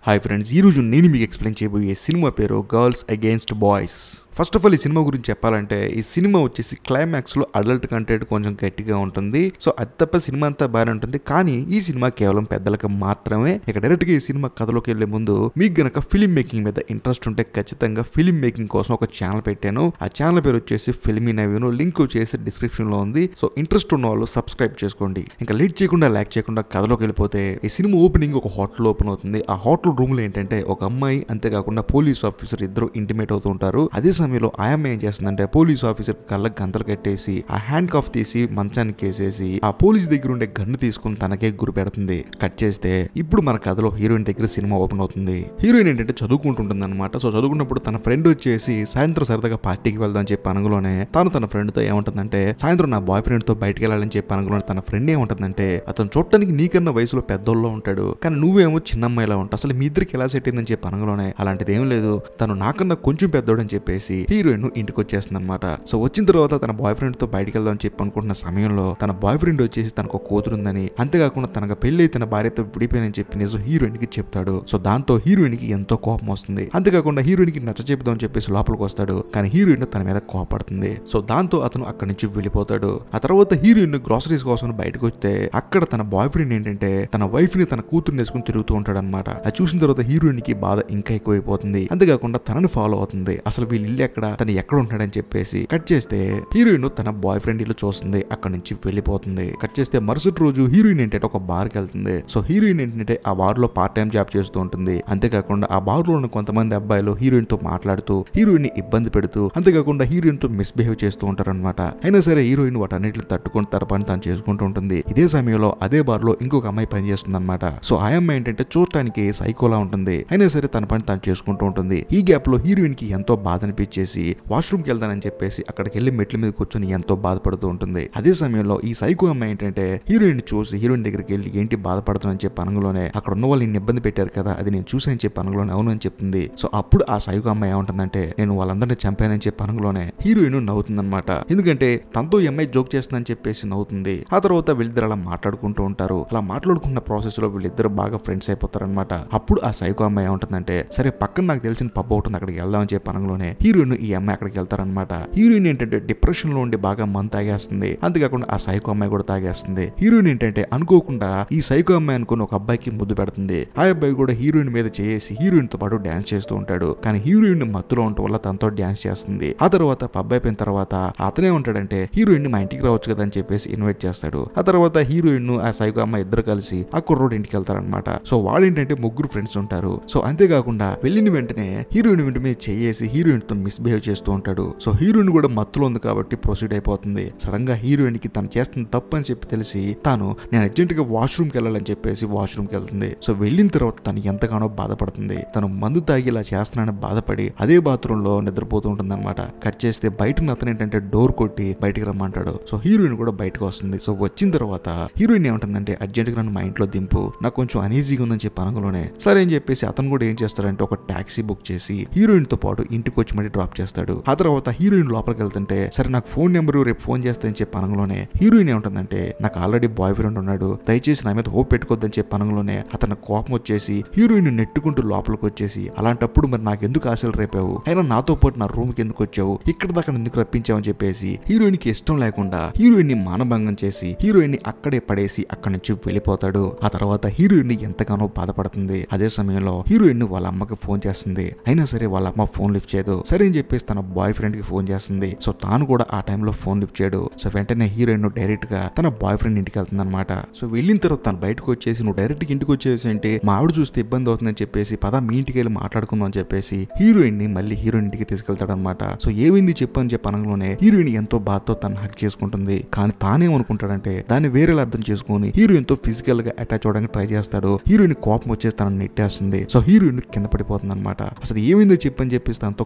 hi friends ఈ రోజు నేను మీకు ఎక్స్ప్లెయిన్ చేయబోయే సినిమా పేరు girls against boys first of all ఈ సినిమా గురించి చెప్పాలంటే ఈ సినిమా వచ్చేసి క్లైమాక్స్ లో అడల్ట్ కంటెంట్ కొంచెం గట్టిగా ఉంటుంది సో అది తప్ప సినిమా అంతా బాగానే ఉంటుంది కానీ ఈ సినిమా కేవలం పెద్దలకు మాత్రమే ఇక డైరెక్ట్ గా ఈ సినిమా కథలోకి వెళ్లే ముందు మీకు గనక ఫిలిం మేకింగ్ మీద ఇంట్రెస్ట్ ఉంటే ఖచ్చితంగా ఫిలిం మేకింగ్ కోసం ఒక ఛానల్ పెట్టాను ఆ ఛానల్ పేరు వచ్చేసి ఫిల్మీ నవీను లింక్ వచ్చేసి డిస్క్రిప్షన్ లో ఉంది సో ఇంట్రెస్ట్ ఉన్న వాళ్ళు సబ్స్క్రైబ్ చేసుకోండి ఇంకా లేట్ చేయకుండా ల్యాక్ చేయకుండా కథలోకి వెళ్ళిపోతే ఈ సినిమా ఓపెనింగ్ ఒక హోటల్ ఓపెన్ అవుతుంది ఆ హోటల్ రూమ్ లో ఏంటంటే ఒక అమ్మాయి అంతేకాకుండా పోలీస్ ఆఫీసర్ ఇద్దరు ఇంటిమేట్ అవుతూ ఉంటారు అదే సమయంలో ఆ అమ్మాయి ఏం చేస్తుందంటే పోలీస్ ఆఫీసర్ కళ్ళకి గంతలు కట్టేసి ఆ హ్యాండ్ కాఫ్ తీసి మంచానికి వేసేసి ఆ పోలీస్ దగ్గర ఉండే గన్ను తీసుకుని తనకే గురి పెడుతుంది కట్ చేస్తే ఇప్పుడు మన కథలో హీరోయిన్ దగ్గర సినిమా ఓపెన్ అవుతుంది హీరోయిన్ ఏంటంటే చదువుకుంటుంటుంది అనమాట సో చదువుకున్నప్పుడు తన ఫ్రెండ్ వచ్చేసి సాయంత్రం సరదాగా పార్టీకి వెళ్దాం చెప్పి అనగలోనే తాను తన ఫ్రెండ్ తో ఏమంటుందంటే సాయంత్రం నా బాయ్ ఫ్రెండ్ తో బయటికి వెళ్ళాలని చెప్పి అనగలోనే తన ఫ్రెండ్ ఏమంటుందంటే అతను చూడటానికి నీకన్నా వయసులో పెద్దోళ్ళలో ఉంటాడు కానీ నువ్వేమో చిన్న అమ్మాయిలా ఉంటావు అసలు మీ ఇద్దరికి ఎలా సెట్ అయిందని చెప్పి అనగలోనే అలాంటిది ఏం లేదు తను నాకన్నా కొంచెం పెద్దోడు అని చెప్పేసి హీరోయిన్ ఇంటికి వచ్చేస్తుంది అనమాట సో వచ్చిన తర్వాత తన బాయ్ ఫ్రెండ్ తో బయటికి వెళ్దాం అని చెప్పి అనుకుంటున్న సమయంలో తన బాయ్ ఫ్రెండ్ వచ్చేసి తనకు ఒక కూతురు ఉందని అంతేకాకుండా తనకు పెళ్లి తన భార్యతో విడిపోయినని చెప్పి నిజం హీరోయిన్ కి చెప్తాడు సో దాంతో హీరోయిన్ కి ఎంతో కోపం వస్తుంది అంతేకాకుండా హీరోయిన్ కి నచ్చ చెప్దాం అని చెప్పేసి లోపలికి వస్తాడు కానీ హీరోయిన్ తన మీద కోపడుతుంది సో దాంతో అతను అక్కడి నుంచి వెళ్ళిపోతాడు ఆ తర్వాత హీరోయిన్ గ్రాసరీస్ కోసం బయటకు వస్తే అక్కడ తన బాయ్ ఫ్రెండ్ ఏంటంటే తన వైఫ్ ని తన కూతురుని వేసుకుని తిరుగుతూ ఉంటాడు అనమాట అది చూసిన తర్వాత హీరోయిన్ కి బాధ ఇంకా ఎక్కువైపోతుంది అంతేకాకుండా తనని ఫాలో అవుతుంది అసలు వీళ్ళు ఇల్లు ఎక్కడ తను ఎక్కడ ఉంటాడని చెప్పేసి కట్ చేస్తే హీరోయిన్ తన బాయ్ ఫ్రెండ్ ఇల్లు చూస్తుంది అక్కడ నుంచి వెళ్ళిపోతుంది కట్ చేస్తే మరుసటి రోజు హీరోయిన్ ఏంటంటే ఒక బార్ కి వెళ్తుంది సో హీరోయిన్ ఏంటంటే ఆ బార్ లో పార్ట్ టైం జాబ్ చేస్తూ ఉంటుంది అంతేకాకుండా ఆ బార్ లో ఉన్న కొంతమంది అబ్బాయిలు హీరోయిన్ తో మాట్లాడుతూ హీరోయిన్ ని ఇబ్బంది పెడుతూ అంతేకాకుండా హీరోయిన్ తో మిస్బిహేవ్ చేస్తూ ఉంటారన్నమాట అయినా సరే హీరోయిన్ వాటన్నిటిని తట్టుకొని తన పని తాను చేసుకుంటూ ఉంటుంది ఇదే సమయంలో అదే బార్ లో ఇంకొక అమ్మాయి పని చేస్తుంది అనమాట సో ఆ అమ్మాయి ఏంటంటే చూడటానికి సైకోలా ఉంటుంది అయినా సరే తన పని తాను చేసుకుంటూ ఉంటుంది ఈ గ్యాప్ లో హీరోయిన్ కి ఎంతో బాధ అనిపించేసి వాష్రూమ్ కి వెళ్తానని చెప్పేసి అక్కడికి వెళ్ళి మెట్ల మీద కూర్చొని ఎంతో బాధపడుతూ ఉంటుంది అదే సమయంలో ఈ సైకో అమ్మాయి ఏంటంటే హీరోయిన్ చూసి హీరోయిన్ దగ్గరికి వెళ్ళి ఏంటి బాధపడుతుందని చెప్పి అనగలోనే అక్కడ ఉన్న వాళ్ళు ఇన్ని ఇబ్బంది పెట్టారు కదా అది నేను చూసాను చెప్పి అనగలోనే అవును అని చెప్తుంది సో అప్పుడు ఆ సైకో అమ్మాయి ఏమంటుందంటే నేను వాళ్ళందరినీ చంపానని చెప్పి అనగలోనే హీరోయిన్ నవ్వుతుందన్నమాట ఎందుకంటే తనతో ఈ అమ్మాయి జోక్ చేస్తుందని చెప్పేసి నవ్వుతుంది ఆ తర్వాత వీళ్ళిద్దరు అలా మాట్లాడుకుంటూ ఉంటారు అలా మాట్లాడుకున్న ప్రాసెస్ లో వీళ్ళిద్దరు బాగా ఫ్రెండ్స్ అయిపోతారనమాట అప్పుడు ఆ సైకో అమ్మాయి ఏమంటుందంటే సరే పక్కన నాకు తెలిసిన పబ్బ ఉంటుంది అక్కడికి వెళ్దామని చెప్పి అనగలోనే హీరోయిన్ ఈ అమ్మాయి అక్కడికి వెళ్తారనమాట హీరోయిన్ ఏంటంటే డిప్రెషన్ లో ఉండి బాగా మందు తాగేస్తుంది అంతేకాకుండా ఆ సైకో అమ్మాయి కూడా తాగేస్తుంది హీరోయిన్ ఏంటంటే అనుకోకుండా ఈ సైకో అమ్మాయి అనుకుని ఒక అబ్బాయికి ముద్దు పెడుతుంది ఆ అబ్బాయి కూడా హీరోయిన్ మీద చేసి హీరోయిన్ తో పాటు డాన్స్ చేస్తూ ఉంటాడు కానీ హీరోయిన్ మత్తులో ఉండటం వల్ల తనతో డాన్స్ చేస్తుంది ఆ తర్వాత పబ్ అయిపోయిన తర్వాత అతనే ఉంటాడంటే హీరోయిన్ మా ఇంటికి రావచ్చు కదా అని చెప్పేసి ఇన్వైట్ చేస్తాడు ఆ తర్వాత హీరోయిన్ ఆ సైకో అమ్మాయి ఇద్దరు కలిసి ఆ కుర్రోడ్ ఇంటికి వెళ్తారనమాట సో వాళ్ళు ఏంటంటే ముగ్గురు ఫ్రెండ్స్ ఉంటారు సో అంతేకాకుండా వెళ్ళిన వెంటనే హీరోయిన్ వెంట మీద చేసి హీరోయిన్ తో మిస్బిహేవ్ చేస్తూ ఉంటాడు సో హీరోయిన్ కూడా మత్తులో ఉంది కాబట్టి ప్రొసీడ్ అయిపోతుంది సడన్ గా హీరోయిన్ కి తను చేస్తున్న తప్పు అని చెప్పి తెలిసి తాను నేను అర్జెంట్ గా వాష్రూమ్ కి వెళ్ళాలని చెప్పేసి వాష్రూమ్ కి వెళ్తుంది సో వెళ్ళిన తర్వాత తను ఎంతగానో బాధపడుతుంది తను మందు తాగి ఇలా చేస్తున్నానని బాధపడి అదే బాత్రూమ్ లో నిద్రపోతూ ఉంటుంది అనమాట కట్ చేస్తే బయట అతను ఏంటంటే డోర్ కొట్టి బయటికి రమ్మంటాడు సో హీరోయిన్ కూడా బయటకు వస్తుంది సో వచ్చిన తర్వాత హీరోయిన్ ఏమంటుందంటే అర్జెంట్ గా నన్ను మా ఇంట్లో దింపు నాకు కొంచెం అనీజీగా ఉందని చెప్పి అనగలోనే సరే అని చెప్పేసి అతను కూడా ఏం చేస్తాడంటే ఒక టాక్సీ బుక్ చేసి హీరోయిన్ తో పాటు ఇంటికి వచ్చి మళ్ళీ డ్రాప్ చేస్తాడు ఆ తర్వాత హీరోయిన్ లోపలికి వెళ్తుంటే సరే నాకు ఫోన్ నెంబర్ రేపు ఫోన్ చేస్తానని చెప్పి అనగలోనే హీరోయిన్ ఏమంటుందంటే నాకు ఆల్రెడీ బాయ్ ఫ్రెండ్ ఉన్నాడు దయచేసి నా మీద హోప్ పెట్టుకోవద్దని చెప్పి అనగలోనే అతను కోపం వచ్చేసి హీరోయిన్ నెట్టుకుంటూ లోపలికి వచ్చేసి అలాంటప్పుడు మరి నాకు ఎందుకు ఆశలు రేపావు అయినా నాతో పాటు నా రూమ్ కి ఎందుకు వచ్చావు ఇక్కడ దాకా ఎందుకు రప్పించావని చెప్పేసి హీరోయిన్ కి ఇష్టం లేకుండా హీరోయిన్ ని మానభంగం చేసి హీరోయిన్ ని అక్కడే పడేసి అక్కడి నుంచి వెళ్ళిపోతాడు ఆ తర్వాత హీరోయిన్ ని ఎంతగానో బాధపడుతుంది అదే సమయంలో హీరోయిన్ వాళ్ళ అమ్మకి ఫోన్ చేస్తుంది అయినా సరే వాళ్ళ అమ్మ ఫోన్ లిఫ్ట్ చేయదు సరే అని చెప్పేసి తన బాయ్ ఫ్రెండ్ కి ఫోన్ చేస్తుంది సో తాను కూడా ఆ టైంలో ఫోన్ లిఫ్ట్ చేయడు సో వెంటనే హీరోయిన్ డైరెక్ట్ గా తన బాయ్ ఫ్రెండ్ ఇంటికి వెళ్తుంది అనమాట సో వెళ్ళిన తర్వాత తను బయటకు వచ్చేసి నువ్వు డైరెక్ట్ గా ఇంటికి వచ్చేసి అంటే మా ఆవిడ చూస్తే ఇబ్బంది అవుతుందని చెప్పేసి పద మీ ఇంటికి వెళ్ళి మాట్లాడుకుందాం అని చెప్పేసి హీరోయిన్ ని మళ్ళీ హీరోయిన్ ఇంటికి తీసుకెళ్తాడు అనమాట సో ఏమైంది చెప్పని చెప్పి అనగానే హీరోయిన్ ఎంతో బాధతో తను హక్ చేసుకుంటుంది కానీ తానేమనుకుంటాడంటే దాన్ని వేరేలా అర్థం చేసుకుని హీరోయిన్ తో ఫిజికల్ గా అటాచ్ అవడానికి ట్రై చేస్తాడు హీరోయిన్ కోపం వచ్చేసి తనని నెట్టేస్తుంది సో హీరోయిన్ కింద పడిపోతుంది అనమాట అసలు ఏమైందో చెప్పని చెప్పేసి తనతో కోపంగా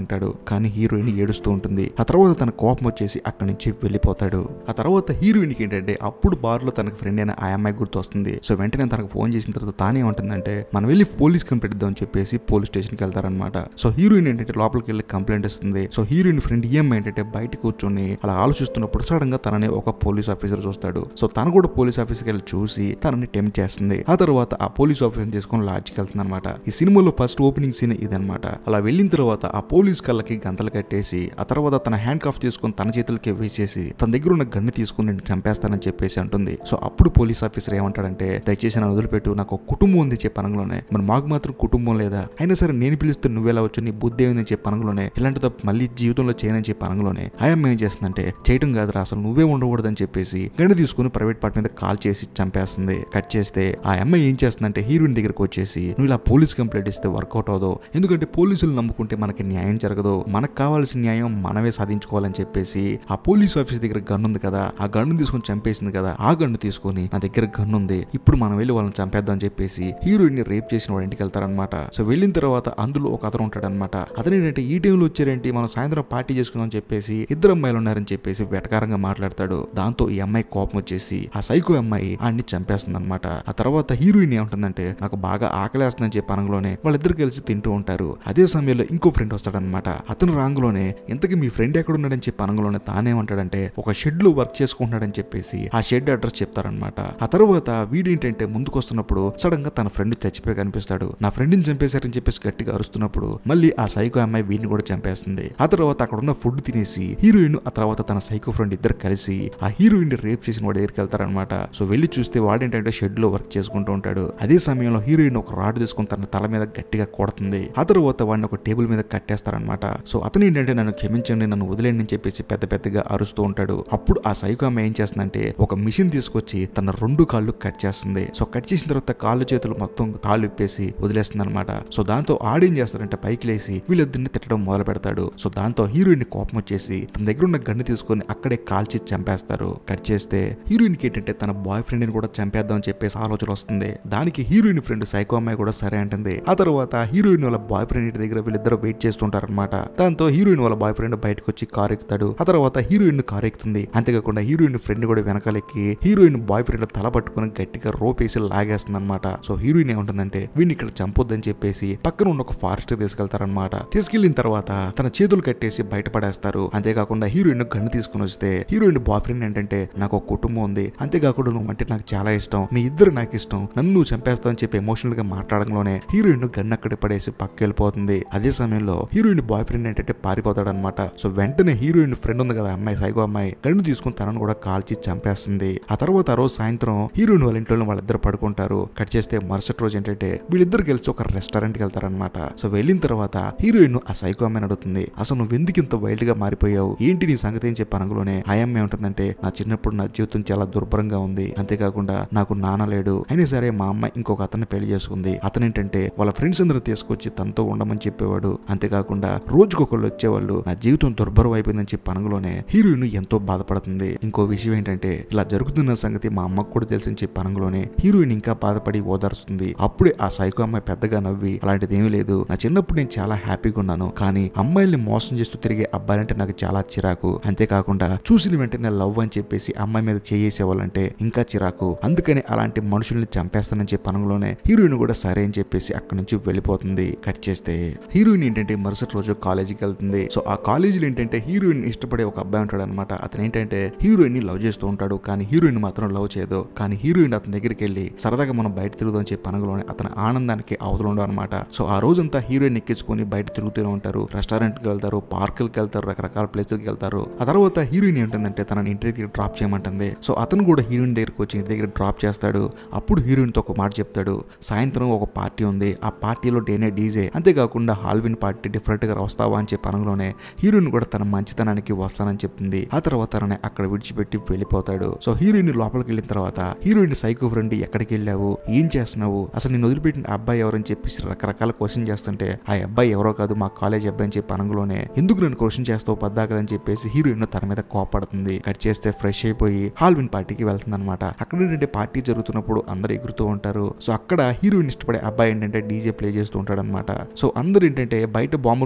అంటాడు కానీ హీరోయిన్ ఏడుస్తూ ఉంటుంది ఆ తర్వాత తన కోపం వచ్చేసి అక్కడి నుంచి వెళ్ళిపోతాడు ఆ తర్వాత హీరోయిన్ కి ఏంటంటే అప్పుడు బార్ లో తనకు ఫ్రెండ్ అయిన ఆ అమ్మాయి గుర్తు వస్తుంది సో వెంటనే తనకు ఫోన్ చేసిన తర్వాత తానే ఉంటుందంటే మనం వెళ్ళి పోలీస్ కంప్లైంట్ ఇద్దాం అని చెప్పేసి పోలీస్ స్టేషన్ కి వెళ్తారనమాట సో హీరోయిన్ ఏంటంటే లోపలికి వెళ్ళి కంప్లైంట్ ఇస్తుంది సో హీరోయిన్ ఫ్రెండ్ ఈఎంఐ ఏంటంటే బయట కూర్చొని అలా ఆలోచిస్తున్నప్పుడు సడన్ గా తనని ఒక పోలీస్ ఆఫీసర్ చూస్తాడు సో తను కూడా పోలీస్ ఆఫీసర్కి వెళ్ళి చూసి తనని టెంప్ట్ చేస్తుంది ఆ తర్వాత ఆ పోలీస్ ఆఫీసర్ తీసుకొని లాడ్జ్కి వెళ్తుంది అనమాట ఈ సినిమాలో ఫస్ట్ ఓపెనింగ్ సీన్ ఇదనమాట అలా వెళ్ళిన తర్వాత ఆ పోలీస్ కళ్ళకి గంతలు కట్టేసి ఆ తర్వాత తన హ్యాండ్ కాఫ్ తీసుకొని తన చేతులకి వేసేసి తన దగ్గర ఉన్న గన్ను తీసుకుని నేను చంపేస్తానని చెప్పేసి అంటుంది సో అప్పుడు పోలీస్ ఆఫీసర్ ఏమంటాడంటే దయచేసి నన్ను వదిలిపెట్టు నాకు ఒక కుటుంబం ఉంది చెప్పే పనంలోనే మరి మాకు మాత్రం కుటుంబం లేదా అయినా సరే నేను పిలిస్తే నువ్వెలా వచ్చు నీ బుద్ధి ఏమైందని చెప్పే పనంలోనే ఇలాంటి తప్పు మళ్ళీ జీవితంలో చేయనని చెప్పే పనంలోనే ఆయమ్మ ఏం చేస్తుందంటే చేయటం కాదురా అసలు నువ్వే ఉండకూడదని చెప్పేసి గన్ను తీసుకుని ప్రైవేట్ పార్ట్ మీద కాల్ చేసి చంపేస్తుంది కట్ చేస్తే ఆ అమ్మాయి ఏం చేస్తుందంటే హీరోయిన్ దగ్గరకు వచ్చేసి నువ్వు ఇలా పోలీస్ కంప్లైంట్ ఇస్తే వర్కౌట్ అవదు ఎందుకంటే పోలీసులు నమ్ముకుంటే మనకి న్యాయం జరగదు మనకు కావాల్సిన న్యాయం మనమే సాధించుకోవాలని చెప్పేసి ఆ పోలీస్ ఆఫీస్ దగ్గర గన్ ఉంది కదా ఆ గన్ను తీసుకొని చంపేసింది కదా ఆ గన్ను తీసుకొని నా దగ్గర గన్ ఉంది ఇప్పుడు మనం వెళ్ళి వాళ్ళని చంపేద్దాం అని చెప్పేసి హీరోయిన్ ని రేప్ చేసిన వాడి ఇంటికి వెళ్తారనమాట సో వెళ్ళిన తర్వాత అందులో ఒక అతను ఉంటాడనమాట అతను ఏంటంటే ఈ టైంలో వచ్చారేంటి మనం సాయంత్రం పార్టీ చేసుకుందాం అని చెప్పేసి ఇద్దరు అమ్మాయిలు ఉన్నారని చెప్పేసి వెటకారంగా మాట్లాడతాడు దాంతో ఈ అమ్మాయి కోపం వచ్చేసి ఆ సైకో అమ్మాయి ఆడిని చంపేస్తుంది అనమాట ఆ తర్వాత హీరోయిన్ ఏముంటుందంటే నాకు బాగా ఆకలేస్తుందని చెప్పి అనగలోనే వాళ్ళిద్దరు కలిసి తింటూ ఉంటారు అదే సమయంలో ఇంకో ఫ్రెండ్ వస్తాడనమాట అతను రాంగ్లోనే ఇంతకీ మీ ఫ్రెండ్ ఎక్కడ ఉన్నాడని చెప్పి అనగలోనే తానేమంటాడంటే ఒక షెడ్ లో వర్క్ చేసుకుంటున్నాడని చెప్పేసి ఆ షెడ్ అడ్రస్ చెప్తారనమాట ఆ తర్వాత వీడేంటంటే ముందుకు వస్తున్నప్పుడు సడన్ గా తన ఫ్రెండ్ చచ్చిపోయి కనిపిస్తాడు నా ఫ్రెండ్ ని చంపేశారని చెప్పేసి గట్టిగా అరుస్తున్నప్పుడు మళ్ళీ ఆ సైకో అమ్మాయి వీడిని కూడా చంపేస్తుంది ఆ తర్వాత అక్కడ ఉన్న ఫుడ్ తినేసి హీరోయిన్ ఆ తర్వాత తన సైకో ఫ్రెండ్ ఇద్దరు కలిసి ఆ హీరోయిన్ రేప్ చేసిన వాడి దగ్గరికి వెళ్తారనమాట సో వెళ్ళి చూస్తే వాడేంటంటే షెడ్ లో వర్క్ చేసుకుంటూ ఉంటాడు అదే సమయంలో హీరోయిన్ ఒక రాడ్ తీసుకుని తన తల మీద గట్టిగా కొడుతుంది ఆ తర్వాత వాడిని ఒక టేబుల్ మీద కట్టేస్తారనమాట సో అతను ఏంటంటే నన్ను క్షమించండి నన్ను వదిలేండి అని చెప్పేసి పెద్ద పెద్దగా అరుస్తూ ఉంటాడు అప్పుడు ఆ సైకో అమ్మాయి ఏం చేస్తుందంటే ఒక మిషన్ తీసుకొచ్చి తన రెండు కాళ్ళు కట్ చేస్తుంది సో కట్ చేసిన తర్వాత కాళ్ళు చేతులు మొత్తం కాళ్ళు ఇప్పేసి వదిలేస్తుంది అనమాట సో దాంతో ఆడేం చేస్తారంటే పైకి లేసి వీళ్ళిద్దరిని తిట్టడం మొదలు పెడతాడు సో దాంతో హీరోయిన్ కోపం వచ్చేసి తన దగ్గర ఉన్న గన్ను తీసుకొని అక్కడే కాల్చి చంపేస్తారు కట్ చేస్తే హీరోయిన్ కి ఏంటంటే తన బాయ్ ఫ్రెండ్ ని కూడా చంపేద్దాం అని చెప్పేసి ఆలోచన వస్తుంది దానికి హీరోయిన్ ఫ్రెండ్ సైకో అమ్మాయి కూడా సరే అంటుంది ఆ తర్వాత హీరోయిన్ వాళ్ళ బాయ్ ఫ్రెండ్ ఇంటి దగ్గర వీళ్ళిద్దరు వెయిట్ చేస్తుంటారనమాట దాంతో హీరోయిన్ వాళ్ళ బాయ్ ఫ్రెండ్ బయటకు వచ్చి కారు ఎక్కుతాడు ఆ తర్వాత హీరోయిన్ కారు ఎక్కుతుంది అంతేకాకుండా హీరోయిన్ ఫ్రెండ్ కూడా వెనకాలెక్కి హీరోయిన్ బాయ్ ఫ్రెండ్ తల పట్టుకుని గట్టిగా రోప్ వేసి లాగేస్తుంది అనమాట సో హీరోయిన్ ఏముంటుందంటే వీడిని ఇక్కడ చంపొద్దని చెప్పేసి పక్కన ఉన్న ఒక ఫారెస్ట్ తీసుకెళ్తారనమాట తీసుకెళ్లిన తర్వాత తన చేతులు కట్టేసి బయటపడేస్తారు అంతేకాకుండా హీరోయిన్ గన్ను తీసుకుని వస్తే హీరోయిన్ బాయ్ ఫ్రెండ్ ఏంటంటే నాకు ఒక కుటుంబం ఉంది అంతేకాకుండా నువ్వు అంటే నాకు చాలా ఇష్టం మీ ఇద్దరు నాకు ఇష్టం నన్ను నువ్వు చంపేస్తావు అని చెప్పి ఎమోషనల్ గా మాట్లాడంలోనే హీరోయిన్ గన్ అక్కడ పడేసి పక్క వెళ్ళిపోతుంది అదే సమయంలో హీరోయిన్ బాయ్ ఫ్రెండ్ ఏంటంటే పారిపోతాడు అనమాట సో వెంటనే హీరోయిన్ ఫ్రెండ్ ఉంది కదా అమ్మాయి సైగో అమ్మాయి గన్ను తీసుకుని తనను కూడా కాల్చి చంపేస్తుంది ఆ తర్వాత ఆ రోజు సాయంత్రం హీరోయిన్ వాళ్ళ ఇంట్లో వాళ్ళిద్దరు పడుకుంటారు కట్ చేస్తే మరుసటి రోజు ఏంటంటే వీళ్ళిద్దరు కలిసి ఒక రెస్టారెంట్ కి వెళ్తారనమాట సో వెళ్ళిన తర్వాత హీరోయిన్ ఆ సైకో అమ్మాయిని అడుగుతుంది అసలు నువ్వు ఎందుకు ఇంత వైల్డ్ గా మారిపోయావు ఏంటి నీ సంగతి ఏం చెప్పి అనగలోనే ఆ అమ్మాయి ఉంటుందంటే నా చిన్నప్పుడు నా జీవితం చాలా దుర్భరంగా ఉంది అంతేకాకుండా నాకు నాన్న లేడు అయినా సరే మా అమ్మాయి ఇంకొక అతన్ని పెళ్లి చేసుకుంది అతను ఏంటంటే వాళ్ళ ఫ్రెండ్స్ అందరూ తీసుకొచ్చి తనతో ఉండమని చెప్పేవాడు అంతేకాకుండా రోజుకొకళ్ళు వచ్చేవాళ్ళు నా జీవితం దుర్భరం అయిపోయిందని చెప్పి అనగలోనే హీరోయిన్ ఎంతో బాధపడుతుంది ఇంకో విషయం ఏంటంటే ఇలా జరుగుతున్న సంగతి మా అమ్మకు కూడా తెలిసిన చెప్పి అనగలోనే హీరోయిన్ ఇంకా బాధపడి ఓదారుస్తుంది అప్పుడే ఆ సైకో అమ్మాయి పెద్దగా నవ్వి అలాంటిది ఏమీ లేదు నా చిన్నప్పుడు నేను చాలా హ్యాపీగా ఉన్నాను కానీ అమ్మాయిల్ని మోసం చేస్తూ తిరిగే అబ్బాయిలంటే నాకు చాలా చిరాకు అంతేకాకుండా చూసిన వెంటనే లవ్ అని చెప్పేసి అమ్మాయి మీద చేసేవాళ్ళంటే ఇంకా చిరాకు అందుకని అలాంటి మనుషుల్ని చంపేస్తానని చెప్పి అనగలోనే హీరోయిన్ కూడా సరే అని చెప్పేసి అక్కడి నుంచి వెళ్ళిపోతుంది కట్ చేస్తే హీరోయిన్ ఏంటంటే మరుసటి రోజు కాలేజీకి వెళ్తుంది సో ఆ కాలేజీలో ఏంటంటే హీరోయిన్ ఇష్టపడే ఒక అబ్బాయి ఉంటాడు అనమాట అతను ఏంటంటే హీరోయిన్ ని లవ్ చేస్తూ ఉంటాడు కానీ హీరోయిన్ మాత్రం లవ్ చేయదు కానీ హీరోయిన్ అతని దగ్గరికి వెళ్ళి సరదాగా మనం బయట తిరుగుదాం చెప్పి అనగలోనే అతని ఆనందానికి అవతలు అనమాట సో ఆ రోజంతా హీరోయిన్ ఎక్కించుకొని బయట తిరుగుతూనే ఉంటారు రెస్టారెంట్ కి వెళ్తారు పార్కులకి వెళ్తారు రకరకాల ప్లేసులకి వెళ్తారు ఆ తర్వాత హీరోయిన్ ఏంటంటే తనని ఇంటి దగ్గర డ్రాప్ చేయమంటుంది సో అతను కూడా హీరోయిన్ దగ్గరికి వచ్చి ఇంటి దగ్గర డ్రాప్ చేస్తాడు అప్పుడు హీరోయిన్ తో ఒక మాట చెప్తాడు సాయంత్రం ఒక పార్టీ ఉంది ఆ పార్టీలో డేనే డీజే అంతేకాకుండా హాల్విన్ పార్టీ డిఫరెంట్ గా వస్తావా అని చెప్పి అనగలోనే హీరోయిన్ కూడా తన మంచితనానికి వస్తానని చెప్తుంది ఆ తర్వాత తనని అక్కడ విడిచిపెట్టి వెళ్ళిపోతాడు సో హీరోయిన్ లోపలికి వెళ్ళిన తర్వాత హీరోయిన్ సైకో ఫ్రెండ్ ఎక్కడికి వెళ్ళావు ఏం చేస్తున్నావు అసలు నేను వదిలిపెట్టిన అబ్బాయి ఎవరని చెప్పేసి రకరకాల క్వశ్చన్ చేస్తుంటే ఆ అబ్బాయి ఎవరో కాదు మా కాలేజ్ అబ్బాయి అని చెప్పి అనగలోనే ఎందుకు నన్ను క్వశ్చన్ చేస్తావు పద్దాకలని చెప్పేసి హీరోయిన్ తన మీద కోపడుతుంది కట్ చేస్తే ఫ్రెష్ అయిపోయి హాల్విన్ పార్టీకి వెళ్తుంది అనమాట అక్కడ ఏంటంటే పార్టీ జరుగుతున్నప్పుడు అందరు ఎగురుతూ ఉంటారు సో అక్కడ హీరోయిన్ ఇష్టపడే అబ్బాయి ఏంటంటే డీజే ప్లే చేస్తూ ఉంటాడు అనమాట సో అందరు ఏంటంటే బయట బాంబులు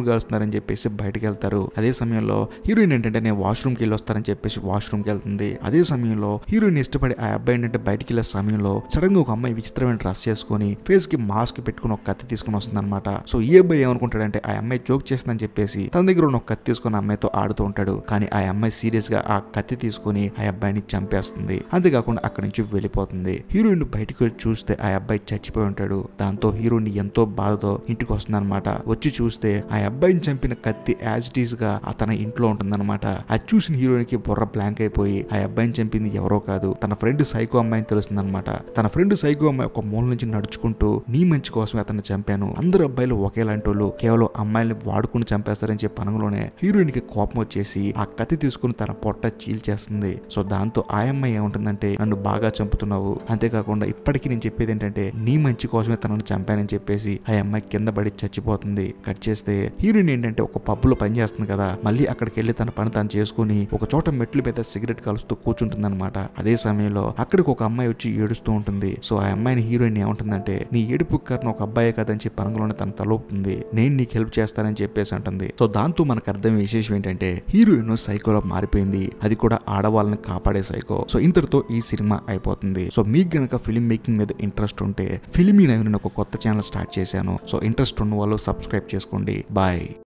పెట్రోల్ కాలుస్తున్నారని చెప్పేసి బయటకు వెళ్తారు అదే సమయంలో హీరోయిన్ ఏంటంటే నేను వాష్రూమ్కి వెళ్ళి వస్తానని చెప్పేసి వాష్రూమ్కి వెళ్తుంది అదే సమయంలో హీరోయిన్ ఇష్టపడి ఆ అబ్బాయి ఏంటంటే బయటికి వెళ్ళే సమయంలో సడన్ గా ఒక అమ్మాయి విచిత్రమైన డ్రెస్ చేసుకుని ఫేస్ కి మాస్క్ పెట్టుకుని ఒక కత్తి తీసుకుని వస్తుంది అనమాట సో ఈ అబ్బాయి ఏమనుకుంటాడంటే ఆ అమ్మాయి జోక్ చేస్తుందని చెప్పేసి తన దగ్గర ఉన్న ఒక కత్తి తీసుకుని ఆ అమ్మాయితో ఆడుతూ ఉంటాడు కానీ ఆ అమ్మాయి సీరియస్ గా ఆ కత్తి తీసుకుని ఆ అబ్బాయిని చంపేస్తుంది అంతేకాకుండా అక్కడి నుంచి వెళ్ళిపోతుంది హీరోయిన్ బయటకు వచ్చి చూస్తే ఆ అబ్బాయి చచ్చిపోయి ఉంటాడు దాంతో హీరోయిన్ ఎంతో బాధతో ఇంటికి వస్తుంది అనమాట వచ్చి చూస్తే ఆ అబ్బాయిని చంపిన కత్తి యాజ్ ఇట్ ఈస్ గా తన ఇంట్లో ఉంటుందన్నమాట అది చూసిన హీరోయిన్ కి బుర్ర బ్లాంక్ అయిపోయి ఆ అబ్బాయిని చంపింది ఎవరో కాదు తన ఫ్రెండ్ సైకో అమ్మాయిని తెలుస్తుంది అనమాట తన ఫ్రెండ్ సైకో అమ్మాయి ఒక మూల నుంచి నడుచుకుంటూ నీ మంచి కోసమే అతన్ని చంపాను అందరు అబ్బాయిలు ఒకేలాంటి వాళ్ళు కేవలం అమ్మాయిని వాడుకుని చంపేస్తారని చెప్పి అనగలోనే హీరోయిన్ కి కోపం వచ్చేసి ఆ కత్తి తీసుకుని తన పొట్ట చీల్చేస్తుంది సో దాంతో ఆ అమ్మాయి ఏముంటుందంటే నన్ను బాగా చంపుతున్నావు అంతేకాకుండా ఇప్పటికీ నేను చెప్పేది ఏంటంటే నీ మంచి కోసమే తనను చంపానని చెప్పేసి ఆ అమ్మాయి కింద పడి చచ్చిపోతుంది కట్ చేస్తే హీరోయిన్ ఏంటంటే ఒక పబ్బులో పని చేస్తుంది కదా మళ్ళీ అక్కడికి వెళ్ళి తన పని తాను చేసుకుని ఒక చోట మెట్ల మీద సిగరెట్ కలుస్తూ కూర్చుంటుంది అనమాట అదే సమయంలో అక్కడికి ఒక అమ్మాయి వచ్చి ఏడుస్తూ ఉంటుంది సో ఆ అమ్మాయిని హీరోయిన్ ఏమంటుందంటే నీ ఏడుపు కారణం ఒక అబ్బాయే కదని చెప్పి అనగలోనే తన తలొప్పుతుంది నేను నీకు హెల్ప్ చేస్తానని చెప్పేసి అంటుంది సో దాంతో మనకు అర్థం విశేషం ఏంటంటే హీరోయిన్ సైకోలో మారిపోయింది అది కూడా ఆడవాళ్ళని కాపాడే సైకో సో ఇంతటితో ఈ సినిమా అయిపోతుంది సో మీకు గనక ఫిలిం మేకింగ్ మీద ఇంట్రెస్ట్ ఉంటే ఫిలిమీ నైన్ ఒక కొత్త ఛానల్ స్టార్ట్ చేశాను సో ఇంట్రెస్ట్ ఉన్న వాళ్ళు సబ్స్క్రైబ్ చేసుకోండి బాయ్